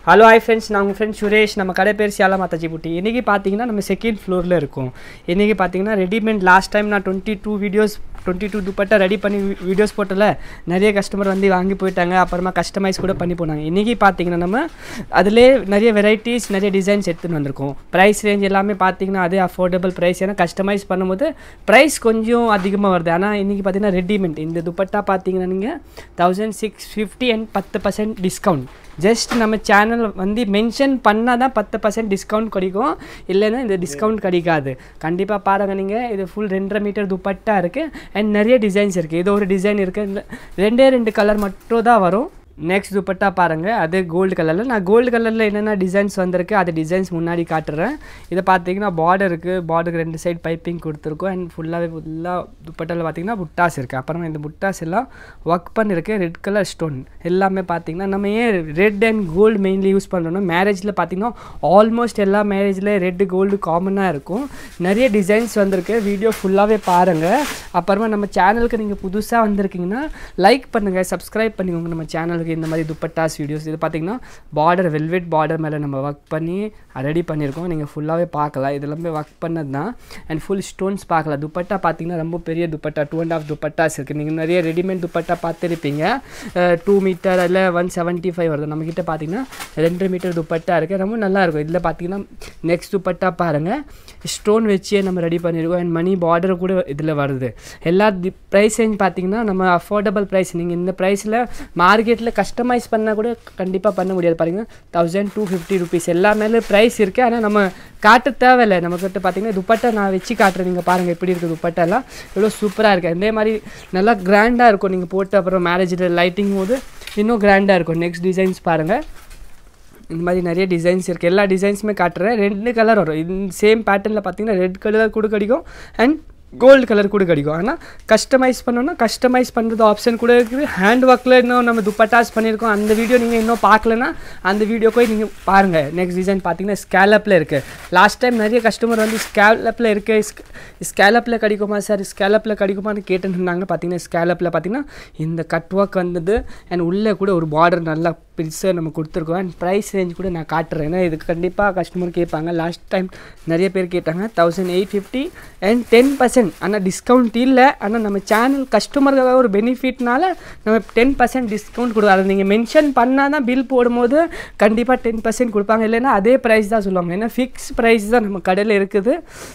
hello hi friends நான் உங்கள் friend Suresh நம்ம கடை பேர் சியாலா மாதாஜி புட்டி இன்றைக்கி பார்த்தீங்கன்னா நம்ம செகண்ட் ஃப்ளோரில் இருக்கோம் இன்றைக்கி பார்த்தீங்கன்னா ரெடிமேட் லாஸ்ட் டைம் நான் twenty two videos twenty two dupatta ready பண்ணி வீடியோஸ் போட்டல நிறைய கஸ்டமர் வந்து வாங்கி போயிட்டாங்க அப்புறமா கஸ்டமைஸ் கூட பண்ணி போனாங்க இன்றைக்கி பார்த்தீங்கன்னா நம்ம அதிலே நிறைய வெரைட்டிஸ் நிறைய டிசைன்ஸ் எடுத்துன்னு வந்திருக்கோம் ப்ரைஸ் ரேஞ்ச் எல்லாமே பார்த்தீங்கன்னா அதே அஃபோர்டபுள் ப்ரைஸ் ஏன்னா கஸ்டமைஸ் பண்ணும்போது ப்ரைஸ் கொஞ்சம் அதிகமாக வருது ஆனால் இன்றைக்கி பார்த்தீங்கன்னா ரெடிமேட் இந்த துப்பட்டா பார்த்தீங்கன்னா நீங்கள் தௌசண்ட் சிக்ஸ் ஃபிஃப்டி அண்ட் பத்து பர்சன்ட் டிஸ்கவுண்ட் ஜஸ்ட் நம்ம சேனல் வந்து மென்ஷன் பண்ணால் தான் பத்து பர்சன்ட் டிஸ்கவுண்ட் கிடைக்கும் இல்லைன்னா இந்த டிஸ்கவுண்ட் கிடைக்காது கண்டிப்பாக பாருங்கள் நீங்கள் இது ஃபுல் ரெண்டரை மீட்டர் துப்பட்டா இருக்குது அண்ட் நிறைய டிசைன்ஸ் இருக்குது இது ஒரு டிசைன் இருக்குது ரெண்டே ரெண்டு கலர் மட்டும் தான் வரும் நெக்ஸ்ட் துப்பட்டா பாருங்கள் அது கோல்டு கலரில் நான் கோல்டு கலரில் என்னென்ன டிசைன்ஸ் வந்திருக்கு அது டிசைன்ஸ் முன்னாடி காட்டுறேன் இதை பார்த்தீங்கன்னா பார்டர் இருக்குது பார்டருக்கு ரெண்டு சைடு பைப்பிங் கொடுத்துருக்கோம் அண்ட் ஃபுல்லாகவே ஃபுல்லாக துப்பட்டாவில் பார்த்தீங்கன்னா புட்டாஸ் இருக்குது அப்புறமா இந்த புட்டாஸ் எல்லாம் ஒர்க் பண்ணிருக்கு ரெட் கலர் ஸ்டோன் எல்லாமே பார்த்தீங்கன்னா நம்ம ஏன் red and gold mainly use பண்ணுறோம்னா மேரேஜில் பார்த்தீங்கன்னா ஆல்மோஸ்ட் எல்லா மேரேஜில் ரெட்டு கோல்டு காமனாக இருக்கும் நிறைய டிசைன்ஸ் வந்திருக்கு வீடியோ ஃபுல்லாகவே பாருங்கள் அப்புறமா நம்ம சேனலுக்கு நீங்கள் புதுசாக வந்திருக்கீங்கன்னா லைக் பண்ணுங்கள் சப்ஸ்கிரைப் பண்ணிக்கோங்க நம்ம சேனலுக்கு இந்த மாதிரி துப்பட்டாஸ் வீடியோஸ் இது பார்த்தீங்கன்னா பார்டர் வெல்வெட் பார்டர் மேலே நம்ம ஒர்க் பண்ணி ரெடி பண்ணியிருக்கோம் நீங்கள் ஃபுல்லாகவே பார்க்கலாம் இது எல்லாமே ஒர்க் பண்ணது தான் அண்ட் ஃபுல் ஸ்டோன்ஸ் பார்க்கலாம் துப்பட்டா பார்த்தீங்கன்னா ரொம்ப பெரிய dupatta two and half dupattas இருக்குது நீங்கள் நிறைய ரெடிமேட் துப்பட்டா பார்த்துருப்பீங்க டூ மீட்டர் இல்லை ஒன் செவன்ட்டி ஃபைவ் வருது நம்மக்கிட்ட பார்த்தீங்கன்னா ரெண்டு மீட்டர் துப்பட்டா இருக்குது ரொம்ப நல்லா இருக்கும் இதில் பார்த்தீங்கன்னா நெக்ஸ்ட் துப்பட்டா பாருங்கள் ஸ்டோன் வச்சே நம்ம ரெடி பண்ணியிருக்கோம் அண்ட் மணி பார்டர் கூட இதில் வருது எல்லா தி ப்ரைஸ் ரேஞ்ச் பார்த்தீங்கன்னா நம்ம அஃபோர்டபுள் ப்ரைஸ் நீங்கள் இந்த ப்ரைஸில் மார்க்கெட்டில் கஸ்டமைஸ் பண்ணால் கூட கண்டிப்பாக பண்ண முடியாது பாருங்கள் தௌசண்ட் டூ ஃபிஃப்டி ருபீஸ் எல்லா மேலே ப்ரைஸ் இருக்குது ஆனால் நம்ம காட்ட தேவையில்லை நம்மக்கிட்ட பார்த்தீங்கன்னா துப்பட்டா நான் வச்சு காட்டுறேன் நீங்கள் பாருங்கள் எப்படி இருக்குது துப்பட்டாலாம் எவ்வளோ சூப்பராக இருக்குது இதே மாதிரி நல்லா கிராண்டாக இருக்கும் நீங்கள் போட்டு அப்புறம் மேரேஜில் லைட்டிங் போது இன்னும் கிராண்டாக இருக்கும் நெக்ஸ்ட் டிசைன்ஸ் பாருங்கள் இந்த மாதிரி நிறைய டிசைன்ஸ் இருக்குது எல்லா டிசைன்ஸுமே காட்டுறேன் ரெண்டு கலர் வரும் இந்த சேம் பேட்டர்னில் பார்த்தீங்கன்னா ரெட் கலர் கூட கிடைக்கும் அண்ட் கோல்டு கலர் கூட கிடைக்கும் ஆனால் கஸ்டமைஸ் பண்ணோன்னா கஸ்டமைஸ் பண்ணுறது ஆப்ஷன் கூட இருக்குது ஹேண்ட் ஒர்க்கில் இன்னும் நம்ம துப்பட்டாஸ் பண்ணியிருக்கோம் அந்த வீடியோ நீங்கள் இன்னும் பார்க்கலன்னா அந்த வீடியோ போய் நீங்கள் பாருங்கள் நெக்ஸ்ட் டிசைன் பார்த்தீங்கன்னா ஸ்கேலப்பில் இருக்குது லாஸ்ட் டைம் நிறைய கஸ்டமர் வந்து ஸ்கேலப்பில் இருக்கு ஸ்கேலப்பில் கிடைக்குமா சார் ஸ்கேலப்பில் கிடைக்குமான்னு கேட்டுன்னு இருந்தாங்க பார்த்தீங்கன்னா ஸ்கேலப்பில் பார்த்தீங்கன்னா இந்த கட் ஒர்க் வந்தது அண்ட் உள்ளே கூட ஒரு பார்டர் நல்லா பெருசாக நம்ம கொடுத்துருக்கோம் அண்ட் ப்ரைஸ் ரேஞ்ச் கூட நான் காட்டுறேன் ஏன்னா இதுக்கு கண்டிப்பாக கஸ்டமர் கேட்பாங்க லாஸ்ட் டைம் நிறைய பேர் கேட்டாங்க thousand eight fifty and ten percent ஆனால் டிஸ்கவுண்ட் இல்லை ஆனால் நம்ம சேனல் கஸ்டமருக்கு ஒரு பெனிஃபிட்னால நம்ம டென் பர்சன்ட் டிஸ்கவுண்ட் கொடுக்கும் அதை நீங்கள் மென்ஷன் பண்ணால் தான் பில் போடும்போது கண்டிப்பாக டென் பர்சன்ட் கொடுப்பாங்க இல்லைன்னா அதே ப்ரைஸ் தான் சொல்லுவாங்க ஏன்னா ஃபிக்ஸ் ப்ரைஸ் தான் நம்ம கடையில் இருக்குது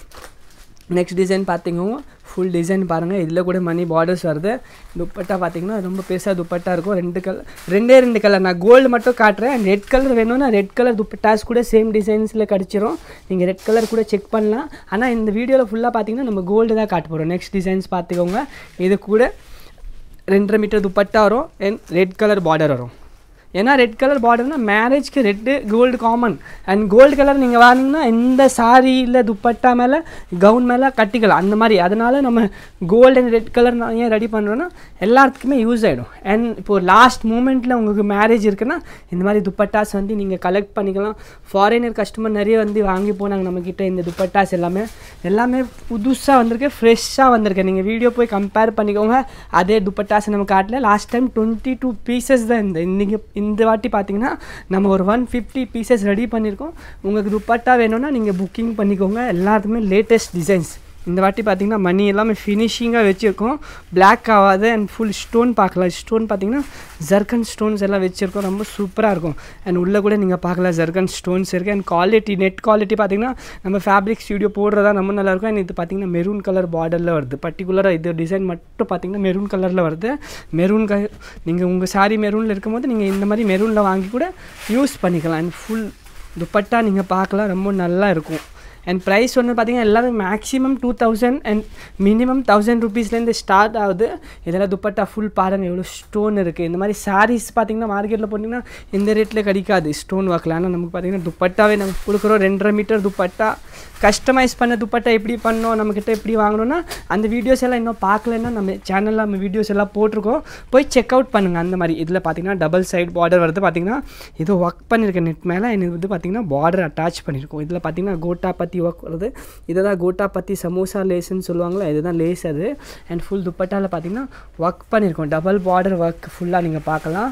நெக்ஸ்ட் டிசைன் பார்த்தீங்கன்னா ஃபுல் டிசைன் பாருங்கள் இதில் கூட மணி பார்டர்ஸ் வருது துப்பட்டா பார்த்தீங்கன்னா ரொம்ப பெருசாக துப்பட்டா இருக்கும் ரெண்டு கலர் ரெண்டே ரெண்டு கலர் நான் கோல்டு மட்டும் காட்டுறேன் ரெட் கலர் வேணும்னா ரெட் கலர் துப்பட்டாஸ் கூட சேம் டிசைன்ஸில் கிடச்சிரும் நீங்கள் ரெட் கலர் கூட செக் பண்ணலாம் ஆனால் இந்த வீடியோவில் ஃபுல்லாக பார்த்தீங்கன்னா நம்ம கோல்டு தான் காட்ட போகிறோம் நெக்ஸ்ட் டிசைன்ஸ் பார்த்துக்கோங்க இது கூட ரெண்டரை மீட்டர் துப்பட்டா வரும் அண்ட் ரெட் கலர் பார்டர் வரும் ஏன்னா ரெட் கலர் பார்டர்னா மேரேஜ்க்கு red gold common and gold colour நீங்கள் வாங்கினீங்கன்னா இந்த சாரீ இல்லை துப்பட்டா மேலே கவுன் மேலே கட்டிக்கலாம் அந்த மாதிரி அதனால் நம்ம கோல்டு அண்ட் ரெட் கலர் நான் ஏன் ரெடி பண்ணுறோன்னா எல்லாத்துக்குமே யூஸ் ஆகிடும் அண்ட் இப்போது லாஸ்ட் மூமெண்ட்டில் உங்களுக்கு மேரேஜ் இருக்குன்னா இந்த மாதிரி துப்பட்டாஸ் வந்து நீங்கள் கலெக்ட் பண்ணிக்கலாம் ஃபாரினர் கஸ்டமர் நிறைய வந்து வாங்கி போனாங்க நம்மக்கிட்ட இந்த துப்பட்டாஸ் எல்லாமே எல்லாமே புதுசாக வந்திருக்கு ஃப்ரெஷ்ஷாக வந்திருக்கு நீங்கள் வீடியோ போய் கம்பேர் பண்ணிக்கோங்க அதே துப்பட்டாஸ் நம்ம காட்டில் last time twenty two pieces தான் இந்த இன்றைக்கி இந்த வாட்டி பார்த்தீங்கன்னா நம்ம ஒரு ஒன் ஃபிஃப்டி பீசஸ் ரெடி பண்ணியிருக்கோம் உங்களுக்கு துப்பட்டா வேணும்னா நீங்கள் புக்கிங் பண்ணிக்கோங்க எல்லாத்துக்குமே லேட்டஸ்ட் டிசைன்ஸ் இந்த வாட்டி பார்த்தீங்கன்னா மணி எல்லாமே ஃபினிஷிங்காக வச்சுருக்கோம் பிளாக் ஆகாது அண்ட் ஃபுல் ஸ்டோன் பார்க்கலாம் ஸ்டோன் பார்த்தீங்கன்னா ஜர்கன் ஸ்டோன்ஸ் எல்லாம் வச்சுருக்கோம் ரொம்ப சூப்பராக இருக்கும் அண்ட் உள்ளே கூட நீங்கள் பார்க்கலாம் ஜர்கன் ஸ்டோன்ஸ் இருக்குது அண்ட் குவாலிட்டி நெட் குவாலிட்டி பார்த்தீங்கன்னா நம்ம ஃபேப்ரிக் ஸ்டூடியோ போடுறதா ரொம்ப நல்லாயிருக்கும் அண்ட் இது பார்த்தீங்கன்னா மெரூன் கலர் பார்டரில் வருது பர்டிகுலராக இது டிசைன் மட்டும் பார்த்தீங்கன்னா மெரூன் கலரில் வருது மெரூன் க நீங்கள் உங்கள் சாரி மெரூனில் இருக்கும்போது நீங்கள் இந்த மாதிரி மெரூனில் வாங்கி கூட யூஸ் பண்ணிக்கலாம் அண்ட் ஃபுல் துப்பட்டா நீங்கள் பார்க்கலாம் ரொம்ப நல்லா இருக்கும் அண்ட் ப்ரைஸ் ஒன்று பார்த்தீங்கன்னா எல்லாமே maximum two thousand and minimum thousand ருபீஸ்லேருந்து ஸ்டார்ட் ஆகுது இதெல்லாம் துப்பட்டா ஃபுல் பாருங்கள் எவ்வளோ ஸ்டோன் இருக்குது இந்த மாதிரி சாரீஸ் பார்த்தீங்கன்னா மார்க்கெட்டில் போட்டிங்கன்னா இந்த ரேட்டில் கிடைக்காது ஸ்டோன் ஒர்க்கில் ஆனால் நமக்கு பார்த்தீங்கன்னா துப்பட்டாவே நம்ம கொடுக்குறோம் ரெண்டரை மீட்டர் துப்பட்டா கஸ்டமைஸ் பண்ண துப்பட்டா எப்படி பண்ணோம் நம்மக்கிட்ட எப்படி வாங்கணும்னா அந்த வீடியோஸ் எல்லாம் இன்னும் பார்க்கலன்னா நம்ம சேனலில் நம்ம வீடியோஸ் எல்லாம் போட்டிருக்கோம் போய் செக் அவுட் பண்ணுங்கள் அந்த மாதிரி இதில் பார்த்தீங்கன்னா டபுள் சைடு பார்டர் வருது பார்த்தீங்கன்னா இது ஒர்க் பண்ணியிருக்கேன் நெட் மேலே எனக்கு வந்து பார்த்தீங்கன்னா பார்டர் அட்டாச் பண்ணியிருக்கோம் இதில் பார்த்தீங்கன்னா கோட்டா பற்றி ஒர்க் வருது இதை தான் கோட்டா பற்றி சமோசா லேஸ்ன்னு சொல்லுவாங்களா இதுதான் லேஸ் அது அண்ட் ஃபுல் துப்பட்டாவில் பார்த்தீங்கன்னா ஒர்க் பண்ணியிருக்கோம் டபுள் பார்டர் ஒர்க் ஃபுல்லாக நீங்கள் பார்க்கலாம்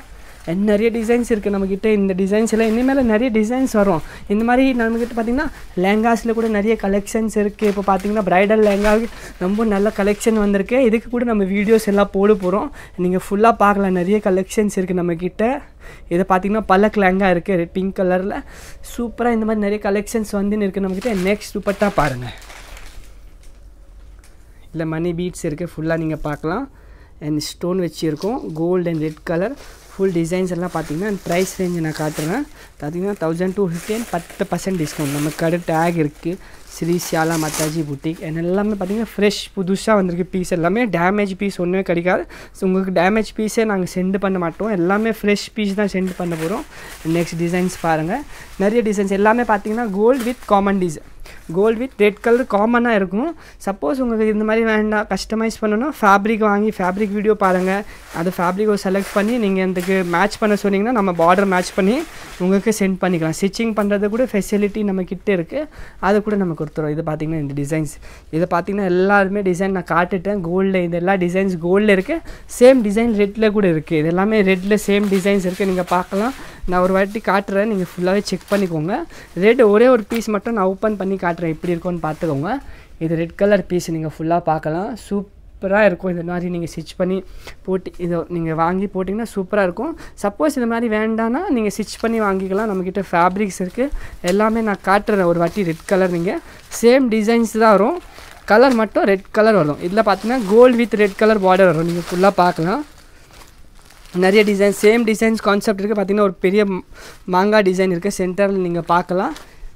and நிறைய டிசைன்ஸ் இருக்குது நம்மக்கிட்ட இந்த டிசைன்ஸ் எல்லாம் இனிமேல் நிறைய டிசைன்ஸ் வரும் இந்த மாதிரி நம்மக்கிட்ட பார்த்தீங்கன்னா லேங்காஸில் கூட நிறைய கலெக்ஷன்ஸ் இருக்குது இப்போ பார்த்தீங்கன்னா ப்ரைடல் லேங்கா ரொம்ப நல்ல கலெக்ஷன் வந்திருக்கு இதுக்கு கூட நம்ம வீடியோஸ் எல்லாம் போட போகிறோம் நீங்கள் ஃபுல்லாக பார்க்கலாம் நிறைய கலெக்ஷன்ஸ் இருக்குது நம்மக்கிட்ட இதை பார்த்தீங்கன்னா பல்லக் லேங்கா இருக்குது பிங்க் கலரில் சூப்பராக இந்த மாதிரி நிறைய கலெக்ஷன்ஸ் வந்து இருக்குது நம்மக்கிட்ட நெக்ஸ்ட் துப்பட்டா பாருங்கள் இல்லை மணி பீட்ஸ் இருக்குது ஃபுல்லாக நீங்கள் பார்க்கலாம் அண்ட் ஸ்டோன் வச்சு இருக்கும் gold and red colour full designs எல்லாம் பார்த்தீங்கன்னா ப்ரைஸ் ரேஞ்ச் நான் காட்டுறேன் பார்த்தீங்கன்னா தௌசண்ட் டூ ஃபிஃப்டி அண்ட் பத்து பர்சன்ட் டிஸ்கவுண்ட் நம்ம கடை டேக் இருக்குது ஸ்ரீ ஷியாலா மாதாஜி புட்டிக் அண்ட் எல்லாமே பார்த்தீங்கன்னா ஃப்ரெஷ் புதுசாக வந்திருக்கு பீஸ் எல்லாமே டேமேஜ் பீஸ் ஒன்றுமே கிடைக்காது ஸோ உங்களுக்கு டேமேஜ் பீஸே நாங்கள் சென்ட் பண்ண மாட்டோம் எல்லாமே ஃப்ரெஷ் பீஸ் தான் சென்ட் பண்ண போகிறோம் நெக்ஸ்ட் டிசைன்ஸ் பாருங்கள் நிறைய டிசைன்ஸ் எல்லாமே பார்த்தீங்கன்னா gold with common design gold with red colour காமனாக இருக்கும் சப்போஸ் உங்களுக்கு இந்த மாதிரி வேண்டாம் கஸ்டமைஸ் பண்ணணும் ஃபேப்ரிக் வாங்கி ஃபேப்ரிக் வீடியோ பாருங்கள் அது ஃபேப்ரிக்கை செலக்ட் பண்ணி நீங்கள் இதுக்கு மேட்ச் பண்ண சொன்னீங்கன்னா நம்ம பார்டர் மேட்ச் பண்ணி உங்களுக்கு சென்ட் பண்ணிக்கலாம் ஸ்டிச்சிங் பண்ணுறது கூட ஃபெசிலிட்டி நம்ம கிட்டே இருக்குது அதை கூட நம்ம கொடுத்துருவோம் இது பார்த்திங்கன்னா இந்த டிசைன்ஸ் இதை பார்த்திங்கன்னா எல்லாருமே டிசைன் நான் காட்டுட்டேன் கோல்டில் இது எல்லா டிசைன்ஸ் கோல்டில் இருக்குது சேம் டிசைன் ரெட்டில் கூட இருக்குது இது எல்லாமே ரெட்டில் சேம் டிசைன்ஸ் இருக்குது நீங்கள் பார்க்கலாம் நான் ஒரு வாட்டி காட்டுறேன் நீங்கள் ஃபுல்லாகவே செக் பண்ணிக்கோங்க ரெட் ஒரே ஒரு பீஸ் மட்டும் நான் ஓப்பன் பண்ணி காட்டுறேன் எப்படி இருக்கும்னு பார்த்துக்கோங்க இது ரெட் கலர் பீஸ் நீங்கள் ஃபுல்லாக பார்க்கலாம் சூப்பராக இருக்கும் இந்த மாதிரி நீங்கள் ஸ்டிச் பண்ணி போட்டு இதை நீங்கள் வாங்கி போட்டிங்கன்னா சூப்பராக இருக்கும் சப்போஸ் இந்த மாதிரி வேண்டாம்னா நீங்கள் ஸ்டிச் பண்ணி வாங்கிக்கலாம் நம்மக்கிட்ட ஃபேப்ரிக்ஸ் இருக்குது எல்லாமே நான் காட்டுறேன் ஒரு வாட்டி ரெட் கலர் நீங்கள் சேம் டிசைன்ஸ் தான் வரும் கலர் மட்டும் ரெட் கலர் வரும் இதில் பார்த்தீங்கன்னா gold with red colour border வரும் நீங்கள் ஃபுல்லாக பார்க்கலாம் நிறைய டிசைன் சேம் டிசைன்ஸ் கான்செப்ட் இருக்குது பார்த்தீங்கன்னா ஒரு பெரிய மாங்காய் டிசைன் இருக்குது சென்டரில் நீங்கள் பார்க்கலாம்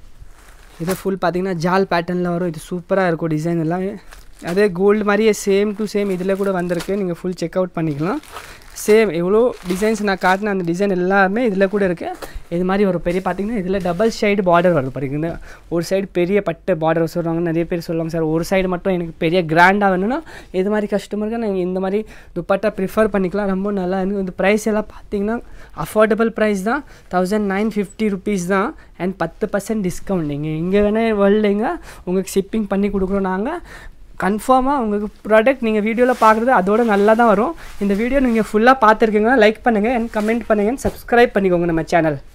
இது ஃபுல் பார்த்தீங்கன்னா ஜால் பேட்டர்னில் வரும் இது சூப்பராக இருக்கும் டிசைன் எல்லாம் அதே கோல்டு மாதிரியே சேம் டு சேம் இதில் கூட வந்திருக்கு நீங்கள் ஃபுல் செக் அவுட் பண்ணிக்கலாம் சேம் எவ்வளோ டிசைன்ஸ் நான் காட்டின அந்த டிசைன் எல்லாமே இதில் கூட இருக்குது இது மாதிரி ஒரு பெரிய பார்த்தீங்கன்னா இதில் டபுள் சைடு பார்டர் வருது பாருங்க ஒரு சைடு பெரிய பட்டு பார்டர் சொல்லுவாங்க நிறைய பேர் சொல்லுவாங்க சார் ஒரு சைடு மட்டும் எனக்கு பெரிய கிராண்டாக வேணும்னா இது மாதிரி கஸ்டமருக்கு நீங்கள் இந்த மாதிரி துப்பட்டா ப்ரிஃபர் பண்ணிக்கலாம் ரொம்ப நல்லா இருக்குது இந்த ப்ரைஸ் எல்லாம் பார்த்தீங்கன்னா அஃபோர்டபுள் ப்ரைஸ் தான் தௌசண்ட் நைன் ஃபிஃப்டி ருபீஸ் தான் அண்ட் பத்து பர்சன்ட் டிஸ்கவுண்ட் நீங்கள் இங்கே வேணால் வேர்ல்டுங்க உங்களுக்கு ஷிப்பிங் பண்ணி கொடுக்குறோம் நாங்கள் கன்ஃபார்மாக உங்களுக்கு ப்ராடக்ட் நீங்கள் வீடியோவில் பார்க்குறது அதோட நல்லா தான் வரும் இந்த வீடியோ நீங்கள் ஃபுல்லாக பார்த்துருக்கீங்கன்னா லைக் பண்ணுங்கள் அண்ட் கமெண்ட் பண்ணுங்கள் சப்ஸ்கிரைப் பண்ணிக்கோங்க நம்ம சேனல்